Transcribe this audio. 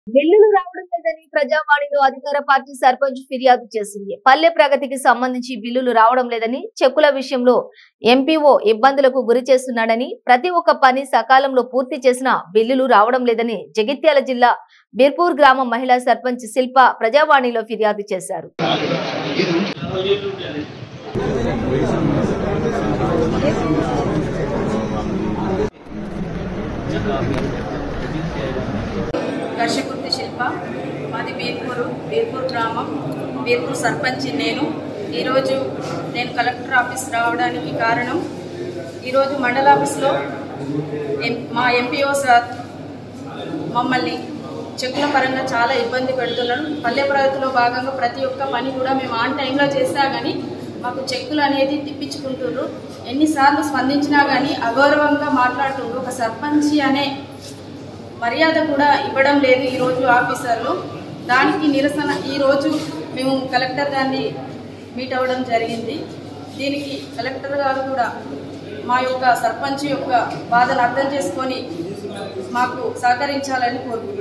బిల్లులు రావడం లేదని ప్రజావాణిలో అధికార పార్టీ సర్పంచ్ ఫిర్యాదు చేసింది పల్లె ప్రగతికి సంబంధించి బిల్లులు రావడం లేదని చెక్కుల విషయంలో ఎంపీఓ ఇబ్బందులకు గురి చేస్తున్నాడని ప్రతి ఒక్క పని సకాలంలో పూర్తి చేసిన బిల్లులు రావడం లేదని జగిత్యాల జిల్లా బీర్పూర్ గ్రామ మహిళా సర్పంచ్ శిల్ప ప్రజావాణిలో ఫిర్యాదు చేశారు ఘర్షకుర్తి శిల్ప మాది బీర్పూరు బీర్పూర్ గ్రామం బీర్పూర్ సర్పంచ్ నేను ఈరోజు నేను కలెక్టర్ ఆఫీస్ రావడానికి కారణం ఈరోజు మండల ఆఫీస్లో ఎం- మా ఎంపీఓ సార్ మమ్మల్ని చెక్కుల పరంగా చాలా ఇబ్బంది పెడుతున్నాడు పల్లె ప్రగతిలో భాగంగా ప్రతి ఒక్క పని కూడా మేము ఆన్ టైంలో చేసినా కానీ మాకు చెక్కులు అనేది తిప్పించుకుంటున్నారు ఎన్నిసార్లు స్పందించినా కానీ అగౌరవంగా మాట్లాడుతుండ్రు ఒక సర్పంచి అనే మర్యాద కూడా ఇవ్వడం లేదు ఈరోజు ఆఫీసర్లు దానికి నిరసన ఈరోజు మేము కలెక్టర్ గారిని మీట్ అవ్వడం జరిగింది దీనికి కలెక్టర్ గారు కూడా మా యొక్క సర్పంచ్ యొక్క బాధను అర్థం చేసుకొని మాకు సహకరించాలని కోరుకుంటున్నాను